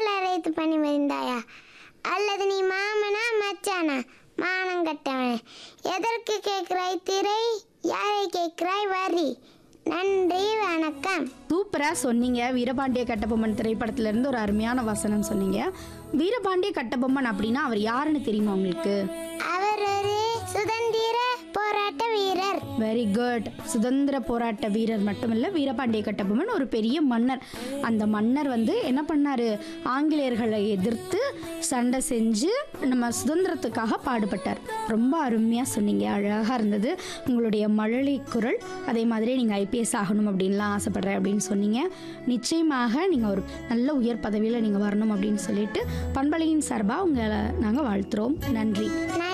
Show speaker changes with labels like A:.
A: காதல் அழைத்து பண்ணி மறிந்தாயா அல்லது நீ மாமனா மச்சானா மானம் கட்டவனே எதற்கு கேட்கிறாய் திரை யாரை கேட்கிறாய் வரி நன்றி வணக்கம்
B: சூப்பரா சொன்னீங்க வீரபாண்டிய கட்டபொம்மன் திரைப்படத்துல இருந்து ஒரு அருமையான வசனம் சொன்னீங்க வீரபாண்டிய கட்டபொம்மன் அப்படின்னா அவர் யாருன்னு தெரியுமா உங்களுக்கு
A: அவர் ஒரு சுதந்திர போராட்ட வீரர்
B: வெரி குட் சுதந்திர போராட்ட வீரர் மட்டுமில்ல வீரபாண்டிய கட்டபொம்மன் ஒரு பெரிய மன்னர் அந்த மன்னர் வந்து என்ன பண்ணாரு ஆங்கிலேயர்களை எதிர்த்து சண்டை செஞ்சு நம்ம சுதந்திரத்துக்காக பாடுபட்டார் ரொம்ப அருமையாக சொன்னீங்க அழகாக இருந்தது உங்களுடைய மழலை குரல் அதே மாதிரி நீங்கள் ஐபிஎஸ் ஆகணும் அப்படின்லாம் ஆசைப்படுறேன் அப்படின்னு சொன்னீங்க நிச்சயமாக நீங்கள் ஒரு நல்ல உயர் பதவியில் நீங்கள் வரணும் அப்படின்னு சொல்லிட்டு பண்பலையின் சார்பாக உங்களை நாங்கள் வாழ்த்துறோம் நன்றி